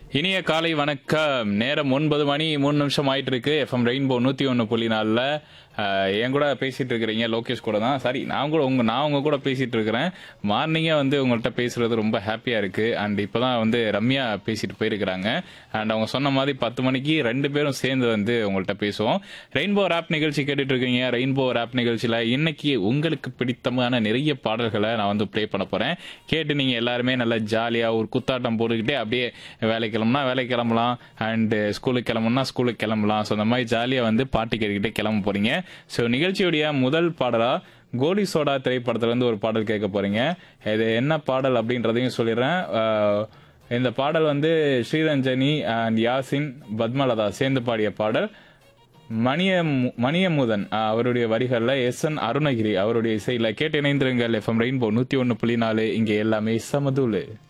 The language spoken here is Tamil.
இனிய காலை வணக்கம் நேரம் ஒன்பது மணி மூணு நிமிஷம் ஆயிட்டு இருக்கு எஃப்எம் ரெயின்போ நூத்தி ஒன்று புள்ளி நாலில் என் கூட பேசிட்டு இருக்கிறீங்க லோகேஷ் கூட தான் சாரி நான் கூட உங்க நான் உங்க கூட பேசிட்டு இருக்கிறேன் மார்னிங்கே வந்து உங்கள்கிட்ட பேசுறது ரொம்ப ஹாப்பியா இருக்கு அண்ட் இப்போதான் வந்து ரம்யா பேசிட்டு போயிருக்கிறாங்க அண்ட் அவங்க சொன்ன மாதிரி பத்து மணிக்கு ரெண்டு பேரும் சேர்ந்து வந்து உங்கள்கிட்ட பேசுவோம் ரெயின்போ ரேப் நிகழ்ச்சி கேட்டுட்டு இருக்கீங்க ரெயின்போ ரேப் நிகழ்ச்சியில இன்னைக்கு உங்களுக்கு பிடித்தமான நிறைய பாடல்களை நான் வந்து ப்ளே பண்ண போறேன் கேட்டு நீங்க எல்லாருமே நல்லா ஜாலியா ஒரு குத்தாட்டம் போட்டுக்கிட்டே அப்படியே வேலைக்கு கிளம்புனா வேலைக்கு கிளம்பலாம் அண்ட் ஸ்கூலுக்கு கிளம்புனா ஸ்கூலுக்கு கிளம்பலாம் ஸோ அந்த மாதிரி ஜாலியா வந்து பாட்டு கேட்டுக்கிட்டே கிளம்ப போறீங்க ஸோ நிகழ்ச்சியுடைய முதல் பாடலா கோலி சோடா திரைப்படத்துல இருந்து ஒரு பாடல் கேட்க போறீங்க இது என்ன பாடல் அப்படின்றதையும் சொல்லிடுறேன் அஹ், இந்த பாடல் வந்து ஸ்ரீரஞ்சனி அண்ட் யாசின் பத்மலதா சேர்ந்து பாடிய பாடல் மணிய மணியமுதன் அஹ், அவருடைய வரிகளில் எஸ் என் அருணகிரி அவருடைய இசையில கேட்டு இணைந்திருங்கள் எஃப்எம் ரெயின்போ நூத்தி ஒன்று புள்ளி நாலு இங்கே எல்லாமே சமதூளு